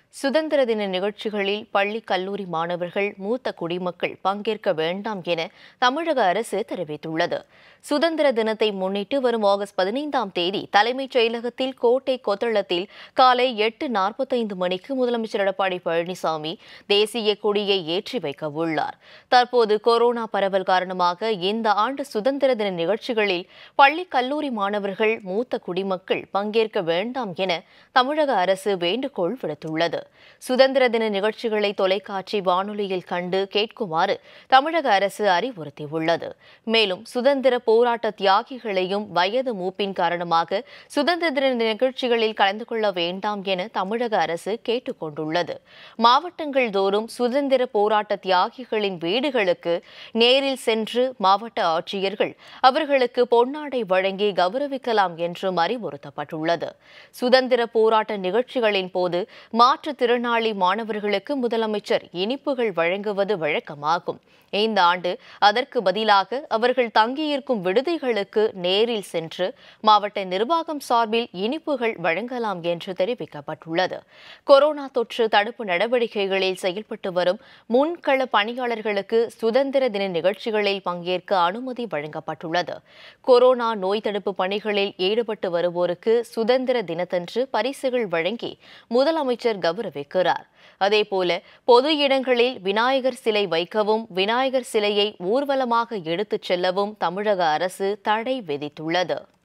சுதந்திர தின நிகழ்ச்சிகளில் பள்ளி கல்லூரி மாணவர்கள் மூத்த குடிமக்கள் பங்கேற்க வேண்டாம் என தமிழக அரசு தெரிவித்துள்ளது சுதந்திர தினத்தை முன்னிட்டு வரும் ஆகஸ்ட் பதினைந்தாம் தேதி தலைமைச் செயலகத்தில் கோட்டை கொத்தளத்தில் காலை எட்டு நாற்பத்தைந்து மணிக்கு முதலமைச்சர் எடப்பாடி பழனிசாமி தேசிய கொடியை ஏற்றி வைக்க உள்ளார் தற்போது கொரோனா பரவல் காரணமாக இந்த ஆண்டு சுதந்திர தின நிகழ்ச்சிகளில் பள்ளி கல்லூரி மாணவர்கள் மூத்த குடிமக்கள் பங்கேற்க வேண்டாம் என தமிழக அரசு வேண்டுகோள் விடுத்துள்ளது சுதந்திர தின நிகழ்ச்சிகளை தொலைக்காட்சி வானொலியில் கண்டு கேட்குமாறு தமிழக அரசு அறிவுறுத்தியுள்ளது மேலும் சுதந்திர போராட்ட தியாகிகளையும் வயது மூப்பின் காரணமாக சுதந்திர தின நிகழ்ச்சிகளில் கலந்து கொள்ள வேண்டாம் என தமிழக அரசு கேட்டுக் கொண்டுள்ளது மாவட்டங்கள் தோறும் சுதந்திர போராட்ட தியாகிகளின் வீடுகளுக்கு நேரில் சென்று மாவட்ட ஆட்சியர்கள் அவர்களுக்கு பொன்னாடை வழங்கி கௌரவிக்கலாம் என்றும் அறிவுறுத்தப்பட்டுள்ளது சுதந்திர போராட்ட நிகழ்ச்சிகளின் போது மாற்றுத்திறனாளி மாணவர்களுக்கு முதலமைச்சர் இனிப்புகள் வழங்குவது வழக்கமாகும் இந்த ஆண்டு அதற்கு பதிலாக அவர்கள் தங்கியிருக்கும் விடுதிகளுக்கு நேரில் சென்று மாவட்ட நிர்வாகம் சார்பில் இனிப்புகள் வழங்கலாம் என்று தெரிவிக்கப்பட்டுள்ளது கொரோனா தொற்று தடுப்பு நடவடிக்கைகளில் செயல்பட்டு வரும் முன்கள பணியாளர்களுக்கு சுதந்திர தின நிகழ்ச்சிகளில் பங்கேற்க அனுமதி வழங்கப்பட்டுள்ளது கொரோனா நோய் தடுப்பு பணிகளில் ஈடுபட்டு வருவோருக்கு சுதந்திர தினத்தன்று பரிசுகள் வழங்கி முதலமைச்சர் கௌரவிக்கிறார் அதேபோல பொது இடங்களில் விநாயகர் சிலை வைக்கவும் விநாயகர் சிலையை ஊர்வலமாக எடுத்துச் செல்லவும் தமிழக அரசு தடை விதித்துள்ளது